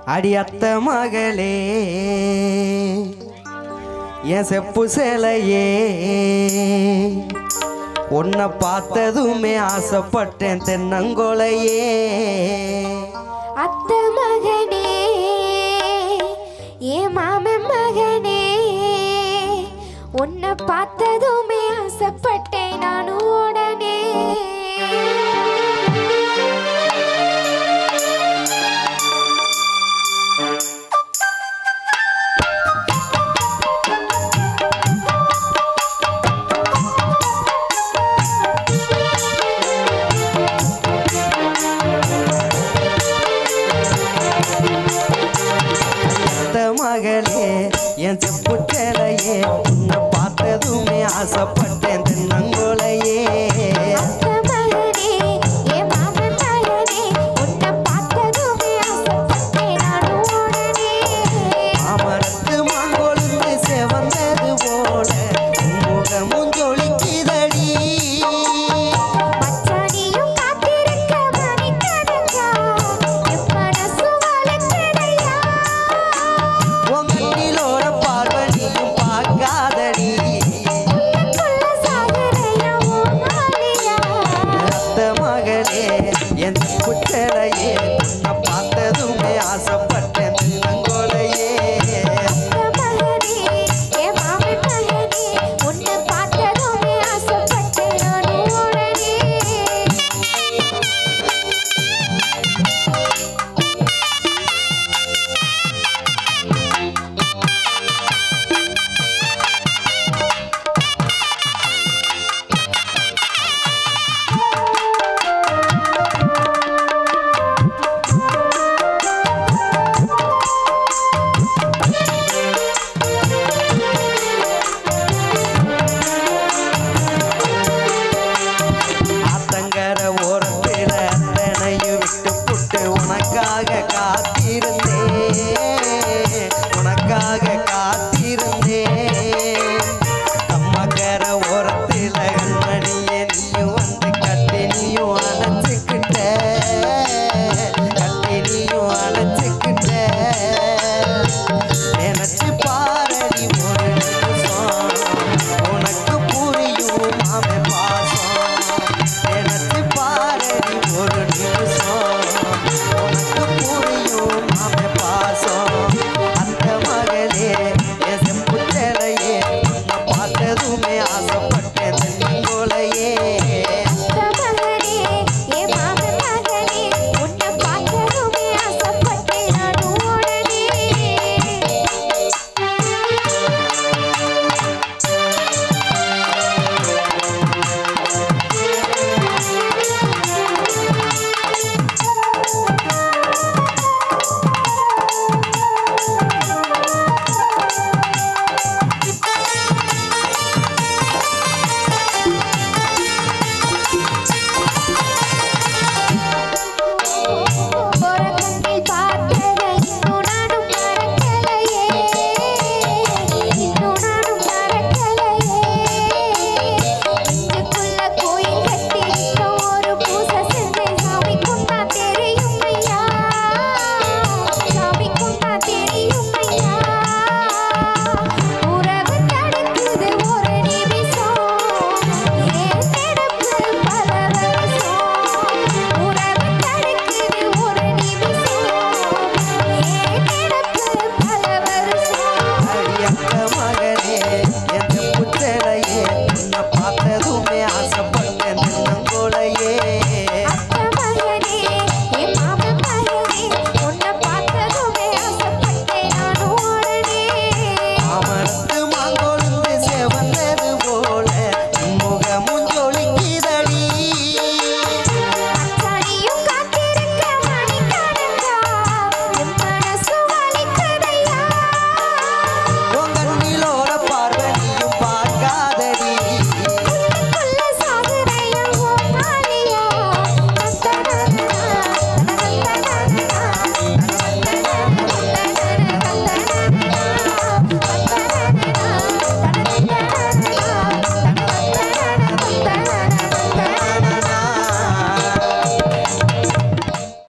அடியத்த மகளே என் செப்பு சேலையே உன்னை பார்த்ததுமே ஆசைப்பட்டேன் தென்னங்கொலையே அத்த மகனே ஏ மாமன் மகனே உன்னை பார்த்ததுமே ஆசைப்பட்டேன் நானும் உடனே அத்த மகளே என் செப்பு சேலையே உன்னை பார்த்ததுமே ஆசைப்பட்டேன் தென்னங்கொலையே அத்த மகனே ஏ மாமன் மகனே உன்னை பார்த்ததுமே ஆசைப்பட்டேன் நானும் உடனே அமரத்து மாங்கொழுந்து செவந்தது போல உன் முகமும் ஜொலிக்குதடி மச்சானியும் காத்திருக்க மணிக்கணக்கா என் மனசு வளர்க்கடையா உன் கண்ணிலோர பார்வனியும் பார்க்காதடி உள்ள சாகரையா ஓமாலியா அத்த மகளே என் குச்சலையே உன்னை பார்த்ததுமே ஆசைப்பட்டேன் தென்னங்கொலையே மகனே ஏ மாமன் மகனே உன்னை பார்த்ததுமே ஆசைப்பட்டேன் நானும் உடனே ஆத்தங்கர ஓரத்தில அத்தனையும் விட்டு புட்டு உனக்காக காத்திருந்தேன் உனக்காக காத்திருந்தேன் அம்மக்கர ஓர